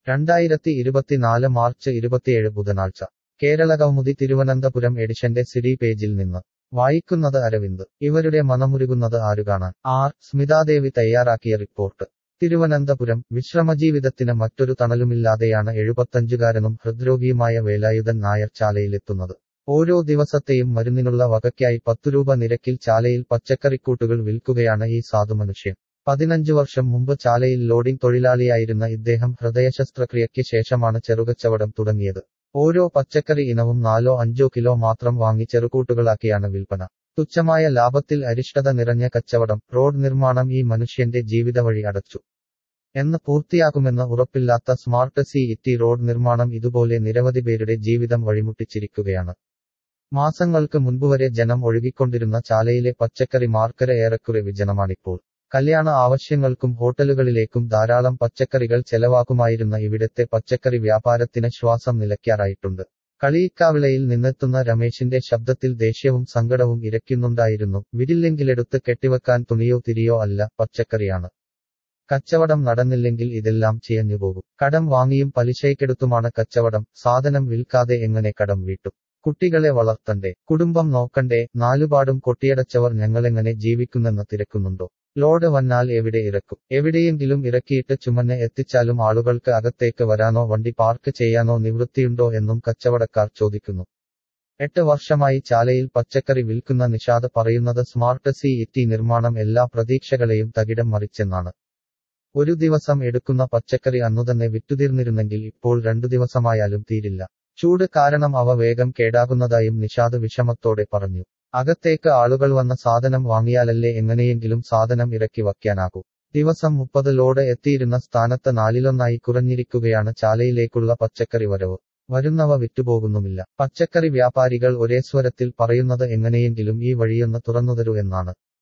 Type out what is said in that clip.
രണ്ടായിരത്തി ഇരുപത്തിനാല് മാർച്ച് ഇരുപത്തിയേഴ് ബുധനാഴ്ച കേരള കൗമുദി തിരുവനന്തപുരം എഡിഷന്റെ സിഡി പേജിൽ നിന്ന് വായിക്കുന്നത് അരവിന്ദ് ഇവരുടെ മനമുരുകുന്നത് ആരുകാണാൻ ആർ സ്മിതാദേവി തയ്യാറാക്കിയ റിപ്പോർട്ട് തിരുവനന്തപുരം വിശ്രമജീവിതത്തിന് മറ്റൊരു തണലുമില്ലാതെയാണ് എഴുപത്തഞ്ചുകാരനും ഹൃദ്രോഗിയുമായ വേലായുധൻ നായർ ചാലയിലെത്തുന്നത് ഓരോ ദിവസത്തെയും മരുന്നിനുള്ള വകയ്ക്കായി പത്തുരൂപ നിരക്കിൽ ചാലയിൽ പച്ചക്കറിക്കൂട്ടുകൾ വിൽക്കുകയാണ് ഈ സാധുമനുഷ്യൻ പതിനഞ്ചു വർഷം മുമ്പ് ചാലയിൽ ലോഡിംഗ് തൊഴിലാളിയായിരുന്ന ഇദ്ദേഹം ഹൃദയശസ്ത്രക്രിയയ്ക്ക് ശേഷമാണ് ചെറുകച്ചവടം തുടങ്ങിയത് ഓരോ പച്ചക്കറി ഇനവും നാലോ അഞ്ചോ കിലോ മാത്രം വാങ്ങി ചെറുകൂട്ടുകളാക്കിയാണ് വിൽപ്പന തുച്ഛമായ ലാഭത്തിൽ അരിഷ്ടത നിറഞ്ഞ കച്ചവടം റോഡ് നിർമ്മാണം ഈ മനുഷ്യന്റെ ജീവിത വഴി അടച്ചു എന്ന് പൂർത്തിയാക്കുമെന്ന് ഉറപ്പില്ലാത്ത സ്മാർട്ട് സി ഇറ്റി റോഡ് നിർമ്മാണം ഇതുപോലെ നിരവധി പേരുടെ ജീവിതം വഴിമുട്ടിച്ചിരിക്കുകയാണ് മാസങ്ങൾക്ക് മുൻപുവരെ ജനം ഒഴുകിക്കൊണ്ടിരുന്ന ചാലയിലെ പച്ചക്കറി മാർക്കര ഏറെക്കുറെ വിജനമാണിപ്പോൾ കല്യാണ ആവശ്യങ്ങൾക്കും ഹോട്ടലുകളിലേക്കും ധാരാളം പച്ചക്കറികൾ ചെലവാക്കുമായിരുന്ന ഇവിടത്തെ പച്ചക്കറി വ്യാപാരത്തിന് ശ്വാസം നിലയ്ക്കാറായിട്ടുണ്ട് കളിയിക്കാവിളയിൽ നിന്നെത്തുന്ന രമേശിന്റെ ശബ്ദത്തിൽ ദേഷ്യവും സങ്കടവും ഇരയ്ക്കുന്നുണ്ടായിരുന്നു വിരില്ലെങ്കിലെടുത്ത് കെട്ടിവെക്കാൻ തുണിയോ തിരിയോ അല്ല പച്ചക്കറിയാണ് കച്ചവടം നടന്നില്ലെങ്കിൽ ഇതെല്ലാം ചിയഞ്ഞുപോകും കടം വാങ്ങിയും പലിശയ്ക്കെടുത്തുമാണ് കച്ചവടം സാധനം വിൽക്കാതെ എങ്ങനെ കടം വീട്ടും കുട്ടികളെ വളർത്തണ്ടേ കുടുംബം നോക്കണ്ടേ നാലുപാടും കൊട്ടിയടച്ചവർ ഞങ്ങളെങ്ങനെ ജീവിക്കുന്നെന്ന് തിരക്കുന്നുണ്ടോ ലോഡ് വന്നാൽ എവിടെ ഇറക്കും എവിടെയെങ്കിലും ഇറക്കിയിട്ട് ചുമന്ന് എത്തിച്ചാലും ആളുകൾക്ക് അകത്തേക്ക് വരാനോ വണ്ടി പാർക്ക് ചെയ്യാനോ നിവൃത്തിയുണ്ടോ എന്നും കച്ചവടക്കാർ ചോദിക്കുന്നു എട്ട് വർഷമായി ചാലയിൽ പച്ചക്കറി വിൽക്കുന്ന നിഷാദ് പറയുന്നത് സ്മാർട്ട് സി ഇറ്റി നിർമ്മാണം എല്ലാ പ്രതീക്ഷകളെയും തകിടം മറിച്ചെന്നാണ് ഒരു ദിവസം എടുക്കുന്ന പച്ചക്കറി അന്നുതന്നെ വിറ്റുതീർന്നിരുന്നെങ്കിൽ ഇപ്പോൾ രണ്ടു ദിവസമായാലും തീരില്ല ചൂട് കാരണം അവ വേഗം കേടാകുന്നതായും നിഷാദ് വിഷമത്തോടെ പറഞ്ഞു അകത്തേക്ക് ആളുകൾ വന്ന സാധനം വാങ്ങിയാലല്ലേ എങ്ങനെയെങ്കിലും സാധനം ഇറക്കി വയ്ക്കാനാകൂ ദിവസം മുപ്പത് ലോഡ് എത്തിയിരുന്ന സ്ഥാനത്ത് നാലിലൊന്നായി കുറഞ്ഞിരിക്കുകയാണ് ചാലയിലേക്കുള്ള പച്ചക്കറി വരവ് വരുന്നവ വിറ്റുപോകുന്നുമില്ല പച്ചക്കറി വ്യാപാരികൾ ഒരേ സ്വരത്തിൽ പറയുന്നത് എങ്ങനെയെങ്കിലും ഈ വഴിയൊന്ന് തുറന്നുതരൂ എന്നാണ്